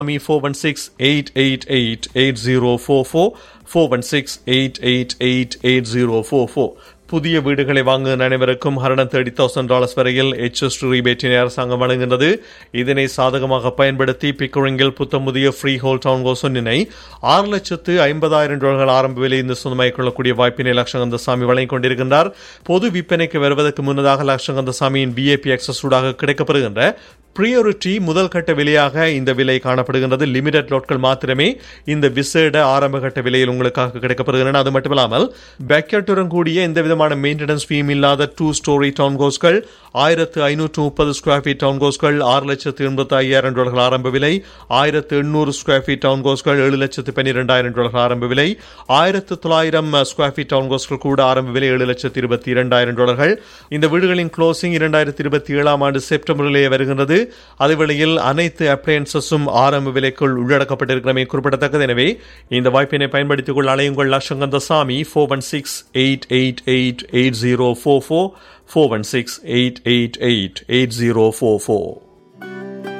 me 416-888-8044 416-888-8044 புதிய வீடுகளை வாங்குகிற அனைவருக்கும் ஹரணம் தேர்ட்டி தௌசண்ட் டாலர்ஸ் வரையில் எச்எஸ் ரீபேட்டினை அரசாங்கம் வழங்குகின்றது இதனை சாதகமாக பயன்படுத்தி பிக்கரிங்கில் புத்தம் புதிய ஃப்ரீ ஹோல் டவுன் கோசொன்னினை ஆறு லட்சத்து ஐம்பதாயிரம் டாலர்கள் ஆரம்ப விலை இந்த சொந்தமாகிக் கொள்ளக்கூடிய வாய்ப்பினை லட்சங்கந்தசாமி வழங்கிக் கொண்டிருக்கின்றார் பொது விற்பனைக்கு வருவதற்கு முன்னதாக லட்சங்கந்தசாமியின் பிஏபி அக்சஸ் ஊடாக கிடைக்கப்படுகின்ற பிரியோரிட்டி முதல் கட்ட விலையாக இந்த விலை காணப்படுகின்றது லிமிடெட் லோட்கள் மாத்திரமே இந்த விசேட ஆரம்ப கட்ட விலையில் உங்களுக்காக கிடைக்கப்படுகின்றன அது மட்டுமில்லாமல் பேக்கெட்டுடன் கூடிய எந்த விதமான மெயின்டெனன்ஸ் ஃபீம் இல்லாத டூ ஸ்டோரி டவுன் கோஸ்கள் ஆயிரத்து ஐநூற்று முப்பது ஸ்கொயர் ஃபீட் டவுன் கோஸ்கள் ஆறு லட்சத்து எண்பத்தி ஐயாயிரம் டாலர்கள் ஆரம்ப விலை ஆயிரத்து எண்ணூறு ஸ்கொயர் ஃபீட் டவுன் கோஸ்கள் ஏழு லட்சத்து பன்னிரெண்டாயிரம் டாலர்கள் ஆரம்ப விலை ஆயிரத்து தொள்ளாயிரம் ஸ்கொயர் ஃபீட் டவுன் கோஸ்கள் கூட ஆரம்ப விலை ஏழு லட்சத்து இருபத்தி இரண்டாயிரம் டாலர்கள் இந்த வீடுகளின் க்ளோசிங் இரண்டாயிரத்தி இருபத்தி ஏழாம் ஆண்டு செப்டம்பரிலேயே வருகின்றது அதேவேளையில் அனைத்து அப்ளையன்சஸும் ஆரம்ப விலைக்குள் உள்ளடக்கப்பட்டிருக்கிறமை குறிப்பிடத்தக்கது எனவே இந்த வாய்ப்பினை பயன்படுத்திக் கொள்ள அலையுங்கள் லட்சங்கந்த சாமி four one six eight eight eight eight zero four four four one six eight eight eight eight zero four four